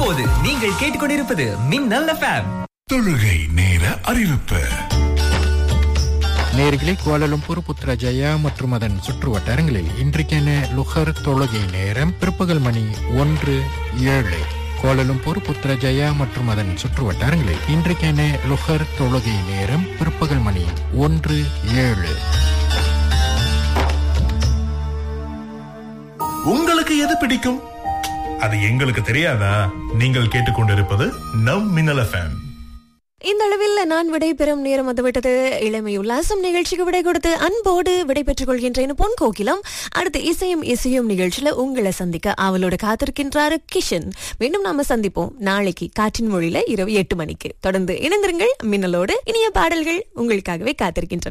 இப்போது நீங்கள் கேட்டுக்கொண்டிருப்பது மின்னல் எஃப்எம் தொழுகை நேர அறிவிப்பு நேர்களே கோலலும்பூர் புத்ரஜயா மற்றும் அதன் சுற்று வட்டாரங்களில் இன்றைக்கான லுஹர் தொழுகை நேரம் பிற்பகல் மணி ஒன்று ஏழு கோலலும்பூர் புத்ரஜயா மற்றும் அதன் சுற்று வட்டாரங்களில் இன்றைக்கான லுஹர் தொழுகை நேரம் பிற்பகல் மணி ஒன்று ஏழு உங்களுக்கு எது பிடிக்கும் அது எங்களுக்கு தெரியாதா நீங்கள் கேட்டுக்கொண்டிருப்பது நம் மின்னல் எஃப்எம் இந்த அளவில் நான் விடைபெறும் நேரம் வந்துவிட்டது இளமை உல்லாசம் நிகழ்ச்சிக்கு விடை கொடுத்து அன்போடு விடை பெற்றுக் கொள்கின்றேன் பொன் கோகிலம் அடுத்து இசையும் இசையும் நிகழ்ச்சியில உங்களை சந்திக்க அவளோட காத்திருக்கின்றாரு கிஷன் மீண்டும் நாம சந்திப்போம் நாளைக்கு காற்றின் மொழியில இரவு எட்டு மணிக்கு தொடர்ந்து இணைந்திருங்கள் மின்னலோடு இனிய பாடல்கள் உங்களுக்காகவே காத்திருக்கின்றன